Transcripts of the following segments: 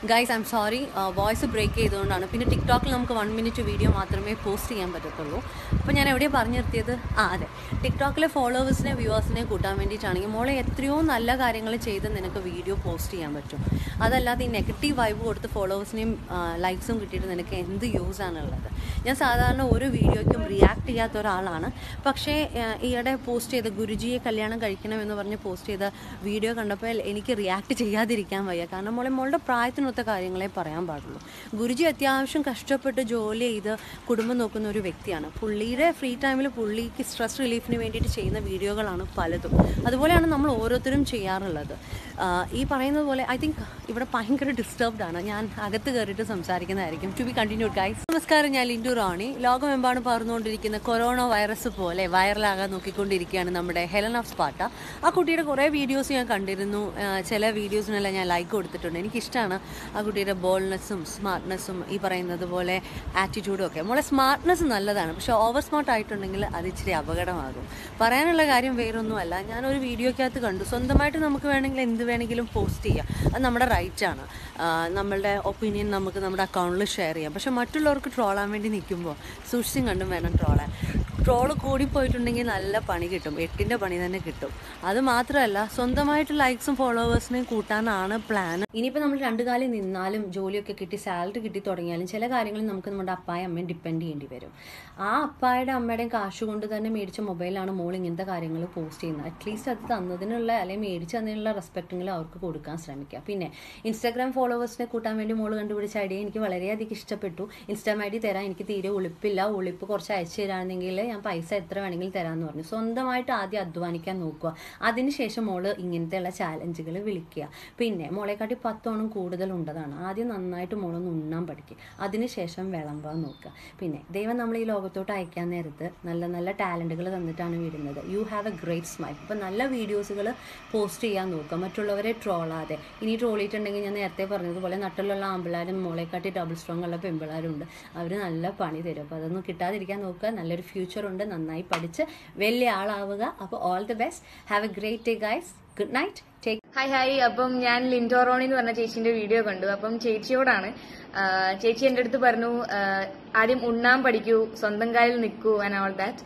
guys I'm sorry voice break ചെയ്തുകൊണ്ടാണ് പിന്നെ ടിക്ടോക്കിൽ നമുക്ക് വൺ മിനിറ്റ് വീഡിയോ മാത്രമേ പോസ്റ്റ് ചെയ്യാൻ പറ്റത്തുള്ളൂ അപ്പോൾ ഞാൻ എവിടെയാണ് പറഞ്ഞു നിർത്തിയത് ആ അതെ ടിക്ടോക്കിലെ ഫോളോവേഴ്സിനെ വ്യൂവേഴ്സിനെ കൂട്ടാൻ വേണ്ടിയിട്ടാണെങ്കിൽ മോളെ എത്രയോ നല്ല കാര്യങ്ങൾ ചെയ്ത് നിനക്ക് വീഡിയോ പോസ്റ്റ് ചെയ്യാൻ പറ്റും അതല്ലാതെ ഈ നെഗറ്റീവ് വൈബ് കൊടുത്ത് ഫോളോവേഴ്സിനെയും ലൈക്സും കിട്ടിയിട്ട് നിനക്ക് എന്ത് യൂസ് ആണുള്ളത് ഞാൻ സാധാരണ ഒരു വീഡിയോയ്ക്കും റിയാക്ട് ചെയ്യാത്ത ഒരാളാണ് പക്ഷേ ആ, ഈയിടെ പോസ്റ്റ് ചെയ്ത ഗുരുജിയെ കല്യാണം കഴിക്കണം എന്ന് പറഞ്ഞ് പോസ്റ്റ് ചെയ്ത വീഡിയോ കണ്ടപ്പോൾ എനിക്ക് റിയാക്ട് ചെയ്യാതിരിക്കാൻ വയ്യ കാരണം മോളെ മോളുടെ പ്രായത്തിനൊത്ത കാര്യങ്ങളെ പറയാൻ പാടുള്ളൂ ഗുരുജി അത്യാവശ്യം കഷ്ടപ്പെട്ട് ജോലി ചെയ്ത് കുടുംബം നോക്കുന്ന ഒരു വ്യക്തിയാണ് പുള്ളിയുടെ ഫ്രീ ടൈമിൽ പുള്ളിക്ക് സ്ട്രെസ് റിലീഫിന് വേണ്ടിയിട്ട് ചെയ്യുന്ന വീഡിയോകളാണ് പലതും അതുപോലെയാണ് നമ്മൾ ഓരോരുത്തരും ചെയ്യാറുള്ളത് ആ, ഈ പറയുന്നത് പോലെ ഐ തിങ്ക് ഇവിടെ ഭയങ്കര ഡിസ്റ്റർബ്ഡ് ആണ് ഞാൻ അകത്ത് കയറിയിട്ട് സംസാരിക്കുന്നതായിരിക്കും ടു ബി കണ്ടിന്യൂഡ് ഗൈസ് നമസ്കാരം ഞാൻ ലിൻഡു റാണി ലോകമെമ്പാടും പറന്നുകൊണ്ടിരിക്കുന്ന കൊറോണ വൈറസ് പോലെ വൈറലാകാൻ നോക്കിക്കൊണ്ടിരിക്കുകയാണ് നമ്മുടെ ഹെലൻ ഓഫ് സ്പാട്ട ആ കുട്ടിയുടെ കുറേ വീഡിയോസ് ഞാൻ കണ്ടിരുന്നു ആ, ചില വീഡിയോസിനെല്ലാം ഞാൻ ലൈക്ക് കൊടുത്തിട്ടുണ്ട് എനിക്കിഷ്ടമാണ് ആ കുട്ടിയുടെ ബോൾനെസ്സും സ്മാർട്ട്നെസ്സും ഈ പറയുന്നത് പോലെ ആറ്റിറ്റ്യൂഡും ഒക്കെ മോളെ സ്മാർട്ട്നെസ് നല്ലതാണ് പക്ഷെ ഓവർ സ്മാർട്ട് ആയിട്ടുണ്ടെങ്കിൽ അത് ഇച്ചിരി അപകടമാകും പറയാനുള്ള കാര്യം വേറൊന്നുമല്ല ഞാനൊരു വീഡിയോക്കകത്ത് കണ്ടു സ്വന്തമായിട്ട് നമുക്ക് വേണമെങ്കിൽ എന്ത് വേണമെങ്കിലും പോസ്റ്റ് ചെയ്യാം അത് നമ്മുടെ റൈറ്റ് ആണ് ആ, നമ്മളുടെ ഒപ്പീനിയൻ നമുക്ക് നമ്മുടെ അക്കൗണ്ടിൽ ഷെയർ ചെയ്യാം പക്ഷെ മറ്റുള്ളവർക്ക് ട്രോളാൻ വേണ്ടി നിൽക്കുമ്പോൾ സൂക്ഷിച്ചും കണ്ടും വേണം ട്രോളാൻ ട്രോള് കൂടിപ്പോയിട്ടുണ്ടെങ്കിൽ നല്ല പണി കിട്ടും എട്ടിൻ്റെ പണി തന്നെ കിട്ടും അത് മാത്രമല്ല സ്വന്തമായിട്ട് ലൈക്സും ഫോളോവേഴ്സിനെയും കൂട്ടാനാണ് പ്ലാൻ ഇനിയിപ്പോൾ നമ്മൾ രണ്ടു കാലം നിന്നാലും ജോലിയൊക്കെ കിട്ടി സാലറി കിട്ടി തുടങ്ങിയാലും ചില കാര്യങ്ങളിൽ നമുക്ക് നമ്മുടെ അപ്പായ അമ്മയും ഡിപ്പെൻഡ് ചെയ്യേണ്ടി വരും ആ അപ്പായുടെ അമ്മയുടെയും കാശ് കൊണ്ട് തന്നെ മേടിച്ച മൊബൈലാണ് മോൾ ഇങ്ങനത്തെ കാര്യങ്ങൾ പോസ്റ്റ് ചെയ്യുന്നത് അറ്റ്ലീസ്റ്റ് അത് തന്നതിനുള്ള അല്ലെങ്കിൽ മേടിച്ച് തന്നതിനുള്ള റെസ്പെക്റ്റെങ്കിലും അവർക്ക് കൊടുക്കാൻ ശ്രമിക്കുക പിന്നെ ഇൻസ്റ്റാഗ്രാം ഫോളോവേഴ്സിനെ കൂട്ടാൻ വേണ്ടി മോൾ കണ്ടുപിടിച്ച ഐഡിയ എനിക്ക് വളരെയധികം ഇഷ്ടപ്പെട്ടു ഇൻസ്റ്റാം ഐ ഡി തരാൻ എനിക്ക് തീരെ ഉളിപ്പില്ല ഉളിപ്പ് കുറച്ച് അയച്ചു തരാണെങ്കിൽ ഞാൻ പൈസ എത്ര വേണമെങ്കിലും തരാമെന്ന് പറഞ്ഞു സ്വന്തമായിട്ട് ആദ്യം അധ്വാനിക്കാൻ നോക്കുക അതിനുശേഷം മോള് ഇങ്ങനത്തെയുള്ള ചാലഞ്ചുകൾ വിളിക്കുക പിന്നെ മോളെക്കാട്ടി പത്തോണം കൂടുതൽ ഉണ്ടതാണ് ആദ്യം നന്നായിട്ട് മോളൊന്ന് ഉണ്ണാൻ പഠിക്കുക അതിനുശേഷം വിളമ്പാൻ നോക്കുക പിന്നെ ദൈവം നമ്മൾ ഈ ലോകത്തോട്ട് അയക്കാൻ നേരത്ത് നല്ല നല്ല ടാലൻറ്റുകൾ തന്നിട്ടാണ് വിടുന്നത് you have a great smile ഇപ്പം നല്ല വീഡിയോസുകൾ പോസ്റ്റ് ചെയ്യാൻ നോക്കുക മറ്റുള്ളവരെ ട്രോളാതെ ഇനി ട്രോളിയിട്ടുണ്ടെങ്കിൽ ഞാൻ നേരത്തെ പറഞ്ഞതുപോലെ നട്ടിലുള്ള ആമ്പിളാരും മോളെക്കാട്ടി ഡബിൾ സ്ട്രോങ് ഉള്ള പെമ്പിളാരും ഉണ്ട് അവർ നല്ല പണി തരും അപ്പോൾ അതൊന്നും കിട്ടാതിരിക്കാൻ നോക്കുക നല്ലൊരു ഫ്യൂച്ചർ ഉണ്ട് നന്നായി പഠിച്ച് വലിയ ആളാവുക അപ്പോൾ all the best have a great day guys good night take hi hi അപ്പം ഞാൻ ലിൻഡോറോണി എന്ന് പറഞ്ഞ ചേച്ചിന്റെ വീഡിയോ കണ്ടു അപ്പം ചേച്ചിയോടാണ് ആ, ചേച്ചി എന്റെ അടുത്ത് പറഞ്ഞു ആ, ആദ്യം ഉണ്ണാൻ പഠിക്കൂ സ്വന്തം കാലിൽ നിൽക്കൂ ആൻഡ് ഓൾ ദാറ്റ്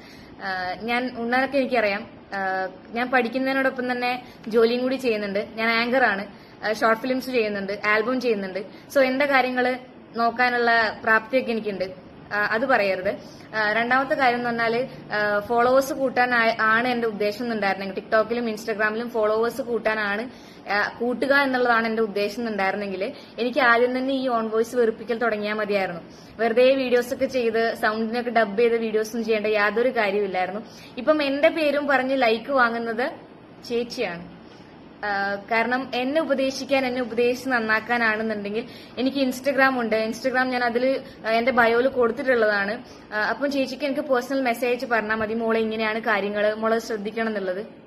ഞാൻ ഉണ്ണാനൊക്കെ എനിക്കറിയാം ആ, ഞാൻ പഠിക്കുന്നതിനോടൊപ്പം തന്നെ ജോലിയും കൂടി ചെയ്യുന്നുണ്ട് ഞാൻ ആങ്കർ ആണ് ഷോർട്ട് ഫിലിംസ് ചെയ്യുന്നുണ്ട് ആൽബം ചെയ്യുന്നുണ്ട് സോ എന്റെ കാര്യങ്ങൾ നോക്കാനുള്ള പ്രാപ്തിയൊക്കെ എനിക്കുണ്ട് ആ, അത് പറയരുത് ആ, രണ്ടാമത്തെ കാര്യം എന്ന് പറഞ്ഞാൽ ഫോളോവേഴ്സ് കൂട്ടാൻ ആ- ആണ് എന്റെ ഉദ്ദേശം എന്നുണ്ടായിരുന്നെങ്കിൽ ടിക്ടോക്കിലും ഇൻസ്റ്റാഗ്രാമിലും ഫോളോവേഴ്സ് കൂട്ടാനാണ് ആ, കൂട്ടുക എന്നുള്ളതാണ് എന്റെ ഉദ്ദേശം എന്നുണ്ടായിരുന്നെങ്കിൽ എനിക്ക് ആദ്യം തന്നെ ഈ ഓൺ വോയിസ് വെറുപ്പിക്കൽ തുടങ്ങിയാൽ മതിയായിരുന്നു വെറുതെ വീഡിയോസ് ഒക്കെ ചെയ്ത് സൗണ്ടിനൊക്കെ ഡബ് ചെയ്ത വീഡിയോസ് ഒന്നും ചെയ്യേണ്ട യാതൊരു കാര്യമില്ലായിരുന്നു ഇപ്പം എന്റെ പേരും പറഞ്ഞ് ലൈക്ക് വാങ്ങുന്നത് ചേച്ചിയാണ് ആഹ് കാരണം എന്നെ ഉപദേശിക്കാൻ എന്നെ ഉപദേശിച്ച് നന്നാക്കാനാണെന്നുണ്ടെങ്കിൽ എനിക്ക് ഇൻസ്റ്റഗ്രാം ഉണ്ട് ഇൻസ്റ്റഗ്രാം ഞാൻ അതിൽ എന്റെ ബയോയിൽ കൊടുത്തിട്ടുള്ളതാണ് ആഹ് അപ്പം ചേച്ചിക്ക് എനിക്ക് പേഴ്സണൽ മെസ്സേജ് പറഞ്ഞാൽ മതി മോളെ ഇങ്ങനെയാണ് കാര്യങ്ങൾ മോളെ ശ്രദ്ധിക്കണം എന്നുള്ളത്